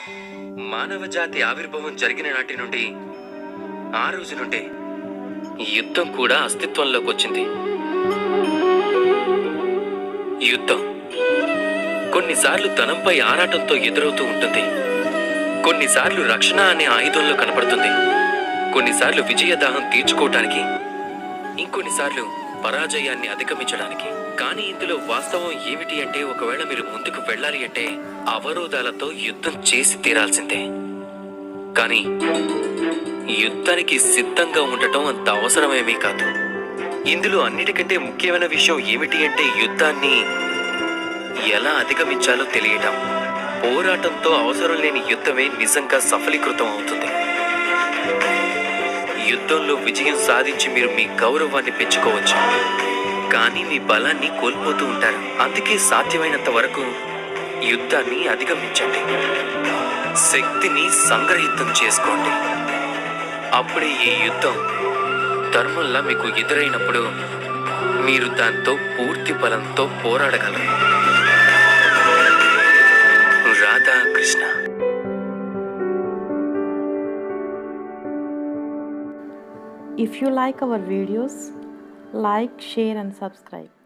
మానవ జాతి ఆవిర్భావం జరిగిన నాటి నుండి ఆ రోజు నుండే యుద్ధం కూడా అస్తిత్వంలోకి వచ్చింది యుద్ధం కొన్నిసార్లు ధనంపై ఆరాటంతో ఎదురవుతూ ఉంటుంది కొన్నిసార్లు రక్షణ అనే ఆయుధంలో కనపడుతుంది కొన్నిసార్లు విజయదాహం తీర్చుకోవటానికి ఇంకొన్నిసార్లు పరాజయాన్ని అధిగమించడానికి కానీ ఇందులో వాస్తవం ఏమిటి అంటే ఒకవేళ మీరు ముందుకు వెళ్ళాలి అంటే అవరోధాలతో యుద్ధం చేసి తీరాల్సిందే కానీ యుద్ధానికి సిద్ధంగా ఉండటం అంత అవసరమేమీ కాదు ఇందులో అన్నిటికంటే ముఖ్యమైన విషయం ఏమిటి అంటే యుద్ధాన్ని ఎలా అధిగమించాలో తెలియటం పోరాటంతో అవసరం లేని యుద్ధమే నిజంగా సఫలీకృతం అవుతుంది యుద్ధంలో విజయం సాధించి మీరు మీ గౌరవాన్ని పెంచుకోవచ్చు కానీ మీ బలాన్ని కోల్పోతూ ఉంటారు అందుకే సాధ్యమైనంత వరకు యుద్ధాన్ని అధిగమించండి శక్తిని సంగ్రహితం చేసుకోండి అప్పుడే ఈ యుద్ధం ధర్మంలా మీకు ఎదురైనప్పుడు మీరు దాంతో పూర్తి బలంతో పోరాడగలరు Radhakrishna If you like our videos, like, share and subscribe.